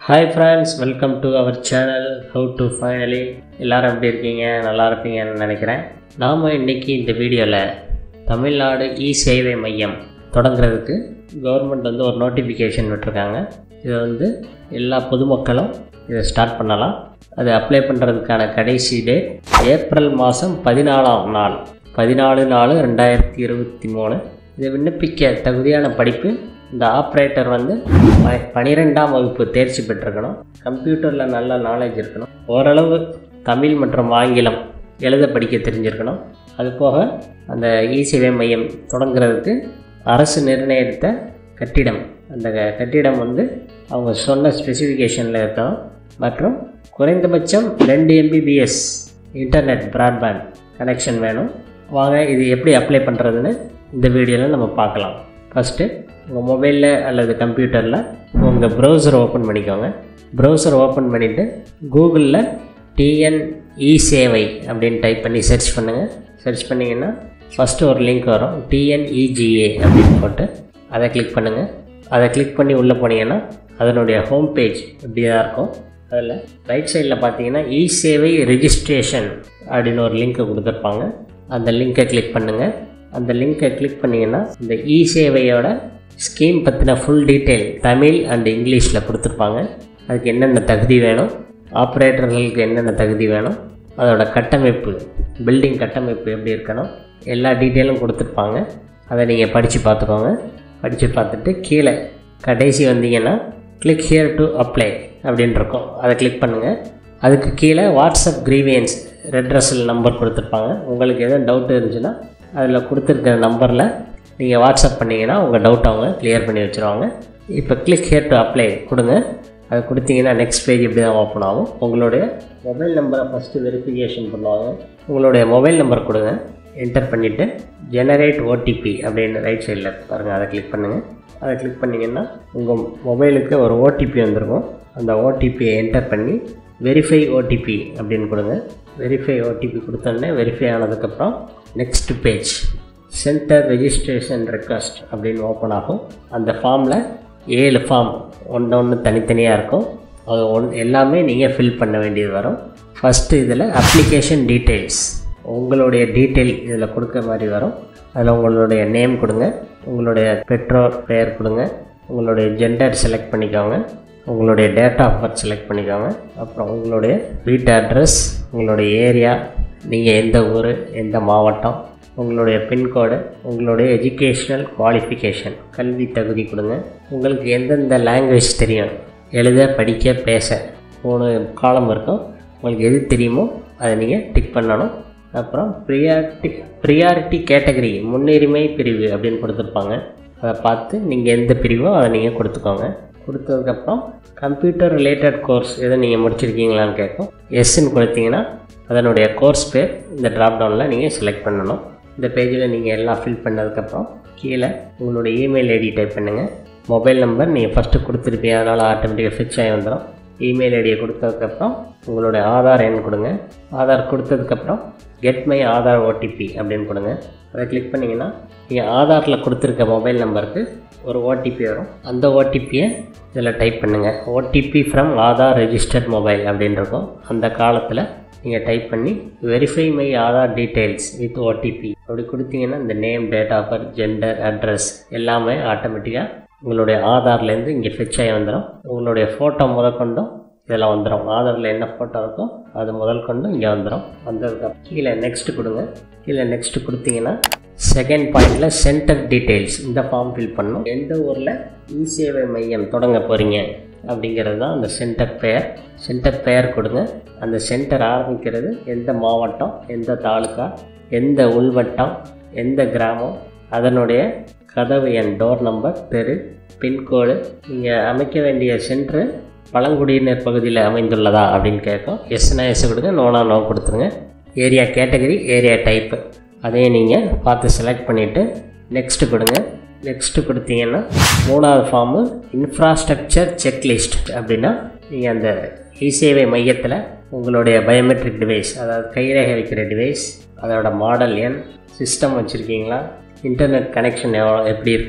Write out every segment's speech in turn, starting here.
hi friends welcome to our channel how to finally எல்லாரும் எப்படி இருக்கீங்க நல்லா இருப்பீங்கன்னு நினைக்கிறேன் நாம் இன்றைக்கி இந்த வீடியோவில் தமிழ்நாடு இ சேவை மையம் தொடங்குறதுக்கு கவர்மெண்ட் வந்து ஒரு நோட்டிஃபிகேஷன் விட்டுருக்காங்க இதை வந்து எல்லா பொதுமக்களும் இதை ஸ்டார்ட் பண்ணலாம் அது அப்ளை பண்ணுறதுக்கான கடைசி டேட் ஏப்ரல் மாதம் பதினாலாம் நாள் பதினாலு நாலு ரெண்டாயிரத்தி இருபத்தி மூணு இதை விண்ணப்பிக்க தகுதியான படிப்பு இந்த ஆப்ரேட்டர் வந்து ப- பன்னிரெண்டாம் வகுப்பு தேர்ச்சி பெற்றிருக்கணும் கம்ப்யூட்டரில் நல்ல நாலேஜ் இருக்கணும் ஓரளவு தமிழ் மற்றும் ஆங்கிலம் எழுத படிக்க தெரிஞ்சிருக்கணும் அது போக அந்த இசேவை மையம் தொடங்குறதுக்கு அரசு நிர்ணயித்த கட்டிடம் அந்த க- கட்டிடம் வந்து அவங்க சொன்ன ஸ்பெசிஃபிகேஷனில் இருக்கணும் மற்றும் குறைந்தபட்சம் ரெண்டு எம்பிபிஎஸ் இன்டர்நெட் பிராட்பேண்ட் கனெக்ஷன் வேணும் வாங்க இது எப்படி அப்ளை பண்ணுறதுன்னு இந்த வீடியோவில் நம்ம பார்க்கலாம் ஃபஸ்ட்டு உங்கள் மொபைலில் அல்லது கம்ப்யூட்டரில் உங்கள் ப்ரௌசர் ஓப்பன் பண்ணிக்கோங்க ப்ரௌசர் ஓப்பன் பண்ணிவிட்டு கூகுளில் டிஎன் இ சேவை அப்படின்னு டைப் பண்ணி சர்ச் பண்ணுங்கள் சர்ச் பண்ணிங்கன்னா ஃபஸ்ட்டு ஒரு லிங்க் வரும் டிஎன்இஜிஏ அப்படின்னு போட்டு அதை கிளிக் பண்ணுங்கள் அதை கிளிக் பண்ணி உள்ளே போனீங்கன்னா அதனுடைய ஹோம் பேஜ் இப்படி தான் இருக்கும் அதில் ரைட் சைடில் பார்த்தீங்கன்னா இ சேவை ரெஜிஸ்ட்ரேஷன் அப்படின்னு ஒரு லிங்க்கை கொடுத்துருப்பாங்க அந்த லிங்க்கை கிளிக் பண்ணுங்கள் அந்த லிங்க்கை கிளிக் பண்ணிங்கன்னா இந்த இ சேவையோட ஸ்கீம் பற்றின ஃபுல் டீட்டெயில் தமிழ் அண்ட் இங்கிலீஷில் கொடுத்துருப்பாங்க அதுக்கு என்னென்ன தகுதி வேணும் ஆப்ரேட்டர்களுக்கு என்னென்ன தகுதி வேணும் அதோட கட்டமைப்பு பில்டிங் கட்டமைப்பு எப்படி இருக்கணும் எல்லா டீட்டெயிலும் கொடுத்துருப்பாங்க அதை நீங்கள் படித்து பார்த்துக்கோங்க படித்து பார்த்துட்டு கீழே கடைசி வந்தீங்கன்னா கிளிக் ஹியர் டு அப்ளை அப்படின்னு இருக்கும் அதை கிளிக் பண்ணுங்கள் அதுக்கு கீழே வாட்ஸ்அப் கிரீவியன்ஸ் ரெட்ரஸல் நம்பர் கொடுத்துருப்பாங்க உங்களுக்கு எதுவும் டவுட் இருந்துச்சுன்னா அதில் கொடுத்துருக்கிற நம்பரில் நீங்கள் வாட்ஸ்அப் பண்ணிங்கன்னா உங்கள் டவுட் அவங்க கிளியர் பண்ணி வச்சுருவாங்க இப்போ கிளிக் ஹியர் டு அப்ளை கொடுங்க அது கொடுத்தீங்கன்னா நெக்ஸ்ட் பேஜ் இப்படி தான் ஓப்பன் ஆகும் உங்களுடைய மொபைல் நம்பரை ஃபஸ்ட்டு வெரிஃபிகேஷன் பண்ணுவாங்க உங்களுடைய மொபைல் நம்பர் கொடுங்க என்டர் பண்ணிவிட்டு ஜெனரேட் ஓடிபி அப்படின்னு ரைட் சைடில் பாருங்கள் அதை கிளிக் பண்ணுங்கள் அதை கிளிக் பண்ணிங்கன்னா உங்கள் மொபைலுக்கு ஒரு ஓடிபி வந்திருக்கும் அந்த ஓடிபியை என்டர் பண்ணி வெரிஃபை ஓடிபி அப்படின்னு கொடுங்க வெரிஃபை ஓடிபி கொடுத்தோடனே வெரிஃபை ஆனதுக்கப்புறம் next page center registration request அப்படின்னு ஓப்பன் ஆகும் அந்த ஃபார்மில் ஏழு ஃபார்ம் ஒன்று ஒன்று தனித்தனியாக இருக்கும் அது ஒன் எல்லாமே நீங்கள் ஃபில் பண்ண வேண்டியது வரும் ஃபஸ்ட்டு இதில் அப்ளிகேஷன் டீட்டெயில்ஸ் உங்களுடைய டீட்டெயில் இதில் கொடுக்க மாதிரி வரும் அதில் உங்களுடைய நேம் கொடுங்க உங்களுடைய பெற்றோர் பெயர் கொடுங்க உங்களுடைய ஜெண்டர் செலக்ட் பண்ணிக்கோங்க உங்களுடைய டேட் ஆஃப் பர்த் செலக்ட் பண்ணிக்கோங்க அப்புறம் உங்களுடைய வீட்டு அட்ரஸ் உங்களுடைய ஏரியா நீங்கள் எந்த ஊர் எந்த மாவட்டம் உங்களுடைய பின்கோடு உங்களுடைய எஜுகேஷ்னல் குவாலிஃபிகேஷன் கல்வி தகுதி கொடுங்க உங்களுக்கு எந்தெந்த லாங்குவேஜ் தெரியும் எழுத படிக்க பேச மூணு காலம் இருக்கும் உங்களுக்கு எது தெரியுமோ அதை நீங்கள் டிக் பண்ணணும் அப்புறம் ப்ரியாரிட்டி ப்ரியாரிட்டி கேட்டகரி முன்னுரிமை பிரிவு அப்படின்னு கொடுத்துருப்பாங்க அதை பார்த்து நீங்கள் எந்த பிரிவோ அதை நீங்கள் கொடுத்துக்கோங்க கொடுத்ததுக்கப்புறம் கம்ப்யூட்டர் ரிலேட்டட் கோர்ஸ் எதை நீங்கள் முடிச்சிருக்கீங்களான்னு கேட்கும் எஸ்ன்னு கொடுத்தீங்கன்னா அதனுடைய கோர்ஸ் பேர் இந்த ட்ராப்டவுனில் நீங்கள் செலக்ட் பண்ணணும் இந்த பேஜில் நீங்கள் எல்லாம் ஃபில் பண்ணதுக்கப்புறம் கீழே உங்களுடைய இமெயில் ஐடி டைப் பண்ணுங்கள் மொபைல் நம்பர் நீங்கள் ஃபஸ்ட்டு கொடுத்துருப்பீங்க அதனால் ஆட்டோமேட்டிக்காக ஃபிக்ஸ் ஆகி வந்துடும் இமெயில் ஐடியை கொடுத்ததுக்கப்புறம் உங்களுடைய ஆதார் எண் கொடுங்க ஆதார் கொடுத்ததுக்கப்புறம் கெட் மை ஆதார் ஓடிபி அப்படின்னு கொடுங்க அதை கிளிக் பண்ணிங்கன்னா நீங்கள் ஆதாரில் கொடுத்துருக்க மொபைல் நம்பருக்கு ஒரு ஓடிபி வரும் அந்த ஓடிபியை இதில் டைப் பண்ணுங்கள் OTP from Aadhaar registered mobile அப்படின்னு இருக்கும் அந்த காலத்தில் நீங்கள் டைப் பண்ணி verify my Aadhaar details with OTP அப்படி கொடுத்தீங்கன்னா இந்த name date of birth gender address எல்லாமே ஆட்டோமேட்டிக்காக உங்களுடைய ஆதார்லேருந்து இங்கே ஃபிச் ஆகி வந்துடும் உங்களுடைய ஃபோட்டோ முதற்கொண்டும் இதெல்லாம் வந்துடும் ஆதாரில் என்ன ஃபோட்டோ இருக்கோ அது முதல் கொண்டு இங்கே வந்துடும் வந்ததுக்கு கீழே நெக்ஸ்ட் கொடுங்க கீழே நெக்ஸ்ட் கொடுத்தீங்கன்னா செகண்ட் பாயிண்டில் சென்டர் டீட்டெயில்ஸ் இந்த ஃபார்ம் ஃபில் பண்ணணும் எந்த ஊரில் இ சேவை மையம் தொடங்க போகிறீங்க அப்படிங்கிறது தான் அந்த சென்டர் பெயர் சென்டர் பெயர் கொடுங்க அந்த சென்டர் ஆரம்பிக்கிறது எந்த மாவட்டம் எந்த தாலுக்கா எந்த உள்வட்டம் எந்த கிராமம் அதனுடைய கதவு எண் டோர் நம்பர் தெரு பின்கோடு நீங்கள் அமைக்க வேண்டிய சென்ட்ரு பழங்குடியினர் பகுதியில் அமைந்துள்ளதா அப்படின்னு கேட்கும் எஸ்னா எஸ் கொடுங்க நோனா நோ கொடுத்துருங்க ஏரியா கேட்டகரி ஏரியா டைப்பு அதையும் நீங்கள் பார்த்து செலக்ட் பண்ணிவிட்டு நெக்ஸ்ட்டு கொடுங்க நெக்ஸ்ட்டு கொடுத்தீங்கன்னா மூணாவது ஃபார்மு இன்ஃப்ராஸ்ட்ரக்சர் செக்லிஸ்ட் அப்படின்னா நீங்கள் அந்த இசேவை மையத்தில் உங்களுடைய பயோமெட்ரிக் டிவைஸ் அதாவது கைரேகை வைக்கிற டிவைஸ் அதோட மாடல் எண் சிஸ்டம் வச்சுருக்கீங்களா இன்டர்நெட் கனெக்ஷன் எவ்வளோ எப்படி இருக்குது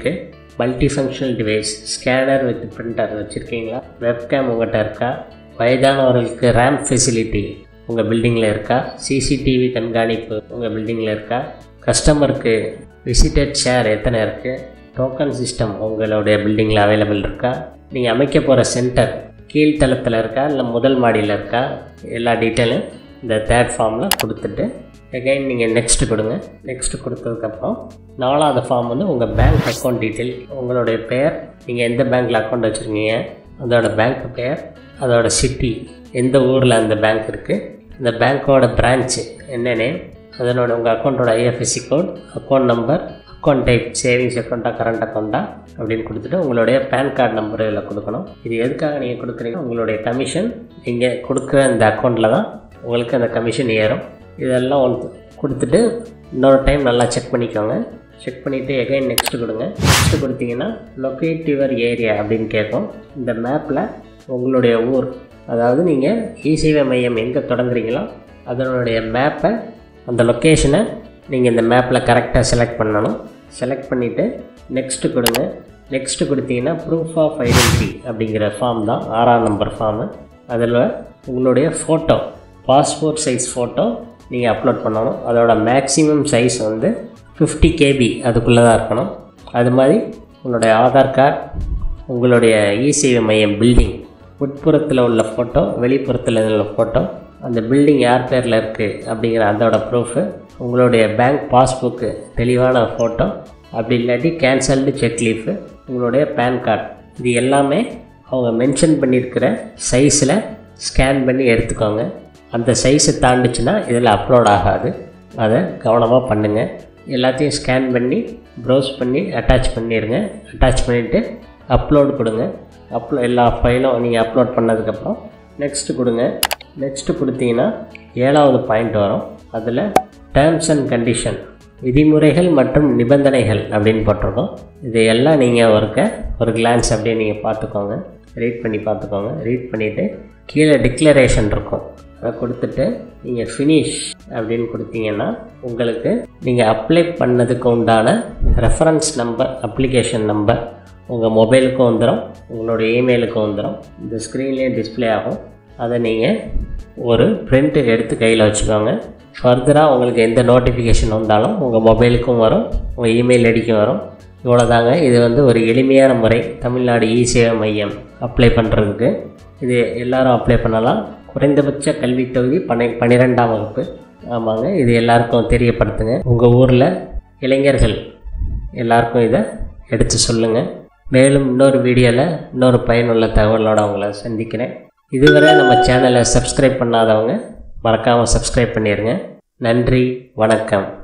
multi functional device scanner with printer வச்சுருக்கீங்களா வெப்கேம் உங்கள்கிட்ட இருக்கா வயதானவர்களுக்கு ரேம் ஃபெசிலிட்டி உங்கள் பில்டிங்கில் இருக்கா சிசிடிவி கண்காணிப்பு உங்கள் பில்டிங்கில் இருக்கா கஸ்டமருக்கு விசிட்டட் ஷேர் எத்தனை இருக்குது டோக்கன் சிஸ்டம் உங்களுடைய பில்டிங்கில் அவைலபிள் இருக்கா நீங்கள் அமைக்க போகிற சென்டர் கீழ்த்தளத்தில் இருக்கா இல்லை முதல் மாடியில் இருக்கா எல்லா டீட்டெயிலும் இந்த தேர்ட் ஃபார்மில் கொடுத்துட்டு அகைன் நீங்கள் நெக்ஸ்ட் கொடுங்க நெக்ஸ்ட் கொடுத்ததுக்கப்புறம் நாலாவது ஃபார்ம் வந்து உங்கள் பேங்க் அக்கௌண்ட் டீட்டெயில் உங்களுடைய பெயர் நீங்கள் எந்த பேங்க்கில் அக்கௌண்ட் வச்சுருக்கீங்க அதோட பேங்க் பெயர் அதோட சிட்டி எந்த ஊரில் அந்த பேங்க் இருக்குது இந்த பேங்க்கோட பிரான்ச்சு என்ன நேம் அதனோட உங்கள் அக்கௌண்ட்டோட IFSC code account number account type savings அக்கௌண்ட்டா கரண்ட் அக்கௌண்ட்டா அப்படின்னு கொடுத்துட்டு உங்களுடைய பேன் கார்டு நம்பர் இதில் கொடுக்கணும் இது எதுக்காக நீங்கள் கொடுக்குறீங்க உங்களுடைய கமிஷன் நீங்கள் கொடுக்குற இந்த அக்கௌண்ட்டில் தான் உங்களுக்கு அந்த கமிஷன் ஏறும் இதெல்லாம் ஒன்று கொடுத்துட்டு இன்னொரு டைம் நல்லா செக் பண்ணிக்கோங்க செக் பண்ணிவிட்டு எகைன் நெக்ஸ்ட் கொடுங்க நெக்ஸ்ட் கொடுத்தீங்கன்னா லொக்கேட் யுவர் ஏரியா அப்படின்னு கேட்கும் இந்த மேப்பில் உங்களுடைய ஊர் அதாவது நீங்கள் இசேவை மையம் எங்கே தொடங்குறீங்களோ அதனுடைய மேப்பை அந்த லொக்கேஷனை நீங்கள் இந்த மேப்பில் கரெக்டாக செலக்ட் பண்ணணும் செலக்ட் பண்ணிவிட்டு நெக்ஸ்ட்டு கொடுங்க நெக்ஸ்ட்டு கொடுத்தீங்கன்னா ப்ரூஃப் ஆஃப் ஐடென்டிட்டி அப்படிங்கிற ஃபார்ம் தான் ஆறாம் நம்பர் ஃபார்மு அதில் உங்களுடைய ஃபோட்டோ பாஸ்போர்ட் சைஸ் ஃபோட்டோ நீங்கள் அப்லோட் பண்ணணும் அதோட மேக்ஸிமம் சைஸ் வந்து ஃபிஃப்டி கேபி அதுக்குள்ளே தான் இருக்கணும் அது மாதிரி உங்களுடைய ஆதார் கார்டு உங்களுடைய இசேவை மையம் பில்டிங் உட்புறத்தில் உள்ள ஃபோட்டோ வெளிப்புறத்தில் உள்ள ஃபோட்டோ அந்த பில்டிங் யார் பேரில் இருக்குது அப்படிங்கிற அதோட ப்ரூஃபு உங்களுடைய பேங்க் பாஸ்புக்கு தெளிவான ஃபோட்டோ அப்படி இல்லாட்டி கேன்சல்டு செக் லீஃபு உங்களுடைய பேன் கார்டு இது எல்லாமே அவங்க மென்ஷன் பண்ணியிருக்கிற சைஸில் ஸ்கேன் பண்ணி எடுத்துக்கோங்க அந்த சைஸை தாண்டுச்சுன்னா இதில் அப்லோட் ஆகாது அதை கவனமாக பண்ணுங்கள் எல்லாத்தையும் ஸ்கேன் பண்ணி ப்ரௌஸ் பண்ணி அட்டாச் பண்ணிடுங்க அட்டாச் பண்ணிவிட்டு அப்லோடு கொடுங்க அப்லோ எல்லா ஃபைலும் நீங்கள் அப்லோட் பண்ணதுக்கப்புறம் நெக்ஸ்ட்டு கொடுங்க நெக்ஸ்ட்டு கொடுத்தீங்கன்னா ஏழாவது பாயிண்ட் வரும் அதில் டேர்ம்ஸ் அண்ட் கண்டிஷன் விதிமுறைகள் மற்றும் நிபந்தனைகள் அப்படின்னு போட்டிருக்கோம் இது எல்லாம் நீங்கள் ஒருக்க ஒரு கிளான்ஸ் அப்படியே நீங்கள் பார்த்துக்கோங்க ரீட் பண்ணி பார்த்துக்கோங்க ரீட் பண்ணிவிட்டு கீழே டிக்ளரேஷன் இருக்கும் அதை கொடுத்துட்டு நீங்கள் ஃபினிஷ் அப்படின்னு கொடுத்தீங்கன்னா உங்களுக்கு நீங்கள் அப்ளை பண்ணதுக்கு உண்டான ரெஃபரன்ஸ் நம்பர் அப்ளிகேஷன் நம்பர் உங்கள் மொபைலுக்கும் வந்துடும் உங்களுடைய இமெயிலுக்கும் வந்துடும் இந்த ஸ்க்ரீன்லேயே டிஸ்பிளே ஆகும் அதை நீங்கள் ஒரு பிரிண்ட்டு எடுத்து கையில் வச்சுக்கோங்க ஃபர்தராக உங்களுக்கு எந்த நோட்டிஃபிகேஷன் வந்தாலும் உங்கள் மொபைலுக்கும் வரும் உங்கள் இமெயில் ஐடிக்கும் வரும் இவ்வளோதாங்க இது வந்து ஒரு எளிமையான முறை தமிழ்நாடு இ சேவை மையம் அப்ளை பண்ணுறதுக்கு இது எல்லாரும் அப்ளை பண்ணலாம் குறைந்தபட்ச கல்வி தொகுதி பன்னை பன்னிரெண்டாம் வகுப்பு ஆமாங்க இது எல்லாருக்கும் தெரியப்படுத்துங்க உங்கள் ஊரில் இளைஞர்கள் எல்லாருக்கும் இதை எடுத்து சொல்லுங்கள் மேலும் இன்னொரு வீடியோவில் இன்னொரு பயனுள்ள தகவலோடு உங்களை சந்திக்கிறேன் இதுவரை நம்ம சேனலை சப்ஸ்கிரைப் பண்ணாதவங்க மறக்காமல் சப்ஸ்கிரைப் பண்ணிடுங்க நன்றி வணக்கம்